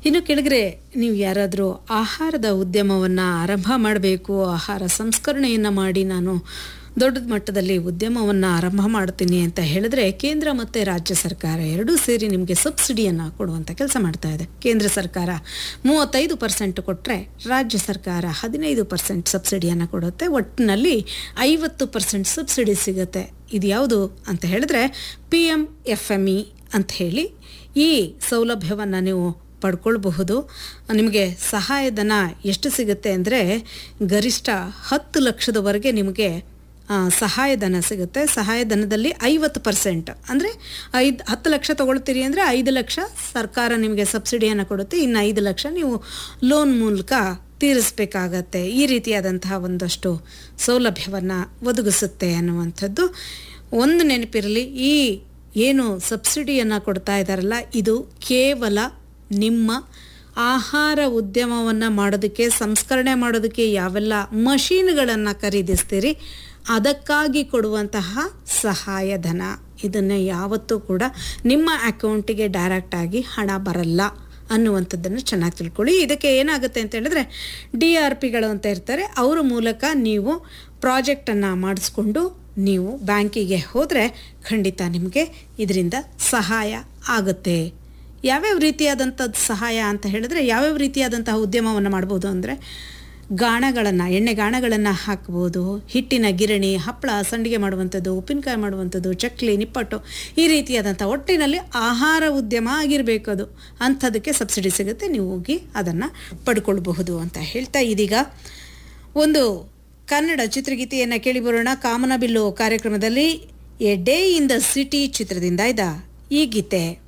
ಇನ್ನು ಕೆಳಗರೆ ನೀವು ಯಾರಾದರೂ ಆಹಾರದ ಉದ್ಯಮವನ್ನು ಆರಂಭ ಮಾಡಬೇಕು ಆಹಾರ ಸಂಸ್ಕರಣೆಯನ್ನು ಮಾಡಿ ನಾನು ದೊಡ್ಡ ಮಟ್ಟದಲ್ಲಿ ಉದ್ಯಮವನ್ನು ಆರಂಭ ಮಾಡ್ತೀನಿ ಅಂತ ಹೇಳಿದ್ರೆ ಕೇಂದ್ರ ಮತ್ತು ರಾಜ್ಯ ಸರ್ಕಾರ ಎರಡೂ ಸೇರಿ ನಿಮಗೆ ಸಬ್ಸಿಡಿಯನ್ನು ಕೊಡುವಂಥ ಕೆಲಸ ಮಾಡ್ತಾ ಇದೆ ಕೇಂದ್ರ ಸರ್ಕಾರ ಮೂವತ್ತೈದು ಪರ್ಸೆಂಟ್ ಕೊಟ್ಟರೆ ರಾಜ್ಯ ಸರ್ಕಾರ ಹದಿನೈದು ಪರ್ಸೆಂಟ್ ಸಬ್ಸಿಡಿಯನ್ನು ಕೊಡುತ್ತೆ ಒಟ್ಟಿನಲ್ಲಿ ಐವತ್ತು ಪರ್ಸೆಂಟ್ ಸಬ್ಸಿಡಿ ಸಿಗುತ್ತೆ ಇದು ಯಾವುದು ಅಂತ ಹೇಳಿದ್ರೆ P M F M E ಅಂತ ಹೇಳಿ ಈ ಸೌಲಭ್ಯವನ್ನು ನೀವು ಪಡ್ಕೊಳ್ಬಹುದು ನಿಮಗೆ ಸಹಾಯಧನ ಎಷ್ಟು ಸಿಗುತ್ತೆ ಅಂದರೆ ಗರಿಷ್ಠ ಹತ್ತು ಲಕ್ಷದವರೆಗೆ ನಿಮಗೆ ಆ, ಸಹಾಯಧನ ಸಿಗುತ್ತೆ ಸಹಾಯಧನದಲ್ಲಿ ಐವತ್ತು ಪರ್ಸೆಂಟ್ ಅಂದರೆ ಐದು ಹತ್ತು ಲಕ್ಷ ತಗೊಳ್ತೀರಿ ಅಂದರೆ ಐದು ಲಕ್ಷ ಸರ್ಕಾರ ನಿಮಗೆ ಸಬ್ಸಿಡಿಯನ್ನು ಕೊಡುತ್ತೆ ಇನ್ನು ಐದು ಲಕ್ಷ ನೀವು ಲೋನ್ ಮೂಲಕ ತೀರಿಸಬೇಕಾಗತ್ತೆ ಈ ರೀತಿಯಾದಂತಹ ಒಂದಷ್ಟು ಸೌಲಭ್ಯವನ್ನು ಒದಗಿಸುತ್ತೆ ಅನ್ನುವಂಥದ್ದು ಒಂದು ನೆನಪಿರಲಿ ಈ ಏನು ಸಬ್ಸಿಡಿಯನ್ನು ಕೊಡ್ತಾ ಇದ್ದಾರಲ್ಲ ಇದು ಕೇವಲ ನಿಮ್ಮ ಆಹಾರ ಉದ್ಯಮವನ್ನು ಮಾಡೋದಕ್ಕೆ ಸಂಸ್ಕರಣೆ ಮಾಡೋದಕ್ಕೆ ಯಾವೆಲ್ಲ ಮಷೀನ್ಗಳನ್ನು ಖರೀದಿಸ್ತೀರಿ ಅದಕ್ಕಾಗಿ ಕೊಡುವಂತಹ ಸಹಾಯಧನ ಇದನ್ನು ಯಾವತ್ತೂ ಕೂಡ ನಿಮ್ಮ ಅಕೌಂಟಿಗೆ ಡೈರೆಕ್ಟಾಗಿ ಹಣ ಬರಲ್ಲ ಅನ್ನುವಂಥದ್ದನ್ನು ಚೆನ್ನಾಗಿ ತಿಳ್ಕೊಳ್ಳಿ ಇದಕ್ಕೆ ಏನಾಗುತ್ತೆ ಅಂತ ಹೇಳಿದ್ರೆ ಡಿ ಆರ್ ಪಿಗಳು ಅಂತ ಇರ್ತಾರೆ ಅವರ ಮೂಲಕ ನೀವು ಪ್ರಾಜೆಕ್ಟನ್ನು ಮಾಡಿಸ್ಕೊಂಡು ನೀವು ಬ್ಯಾಂಕಿಗೆ ಹೋದರೆ ಖಂಡಿತ ನಿಮಗೆ ಇದರಿಂದ ಸಹಾಯ ಆಗುತ್ತೆ ಯಾವ್ಯಾವ ರೀತಿಯಾದಂಥದ್ದು ಸಹಾಯ ಅಂತ ಹೇಳಿದ್ರೆ ಯಾವ್ಯಾವ ರೀತಿಯಾದಂತಹ ಉದ್ಯಮವನ್ನು ಮಾಡ್ಬೋದು ಅಂದರೆ ಗಾಣಗಳನ್ನು ಎಣ್ಣೆ ಗಾಣಗಳನ್ನು ಹಾಕ್ಬೋದು ಹಿಟ್ಟಿನ ಗಿರಣಿ ಹಪ್ಪಳ ಸಂಡಿಗೆ ಮಾಡುವಂಥದ್ದು ಉಪ್ಪಿನಕಾಯಿ ಮಾಡುವಂಥದ್ದು ಚಕ್ಲಿ ನಿಪ್ಪಟ್ಟು ಈ ರೀತಿಯಾದಂಥ ಒಟ್ಟಿನಲ್ಲಿ ಆಹಾರ ಉದ್ಯಮ ಆಗಿರಬೇಕು ಅದು ಅಂಥದಕ್ಕೆ ಸಬ್ಸಿಡಿ ಸಿಗುತ್ತೆ ನೀವು ಹೋಗಿ ಅದನ್ನು ಪಡ್ಕೊಳ್ಬಹುದು ಅಂತ ಹೇಳ್ತಾ ಇದೀಗ ಒಂದು ಕನ್ನಡ ಚಿತ್ರಗೀತೆಯನ್ನು ಕೇಳಿಬರೋಣ ಕಾಮನಬಿಲ್ಲು ಕಾರ್ಯಕ್ರಮದಲ್ಲಿ a day in the city ಚಿತ್ರದಿಂದ ಇದ ಈ ಗೀತೆ